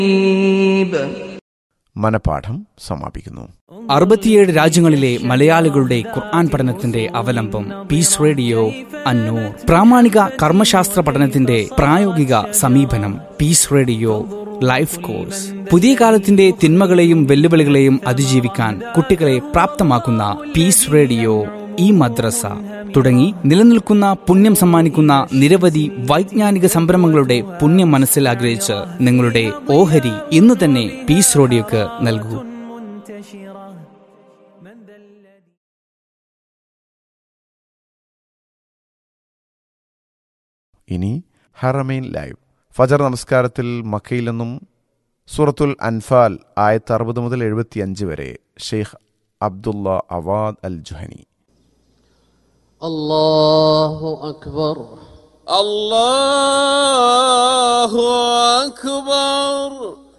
മനപാഠം സമാപിക്കുന്നു അറുപത്തിയേഴ് രാജ്യങ്ങളിലെ മലയാളികളുടെ ഖുർആൻ പഠനത്തിന്റെ അവലംബം പീസ് റേഡിയോ അന്നൂർ പ്രാമാണിക കർമ്മശാസ്ത്ര പഠനത്തിന്റെ പ്രായോഗിക സമീപനം പീസ് റേഡിയോ ലൈഫ് കോഴ്സ് പുതിയ കാലത്തിന്റെ തിന്മകളെയും വെല്ലുവിളികളെയും അതിജീവിക്കാൻ കുട്ടികളെ പ്രാപ്തമാക്കുന്ന പീസ് റേഡിയോ ഈ മദ്രസ തുടങ്ങി നിലനിൽക്കുന്ന പുണ്യം സമ്മാനിക്കുന്ന നിരവധി വൈജ്ഞാനിക സംരംഭങ്ങളുടെ പുണ്യം മനസ്സിൽ ആഗ്രഹിച്ച് നിങ്ങളുടെ ഓഹരി ഇന്ന് തന്നെ പീസ് റേഡിയോക്ക് നൽകൂ ഇനി ഹറമൈൻ ലൈവ് ഫജർ നമസ്കാരത്തിൽ മക്കയിൽ നിന്നും സൂറത്തുൽ അൻഫാൽ ആയത്ത് അറുപത് മുതൽ എഴുപത്തിയഞ്ച് വരെ Sheikh Abdullah Awad Al Juhani الله أكبر الله أكبر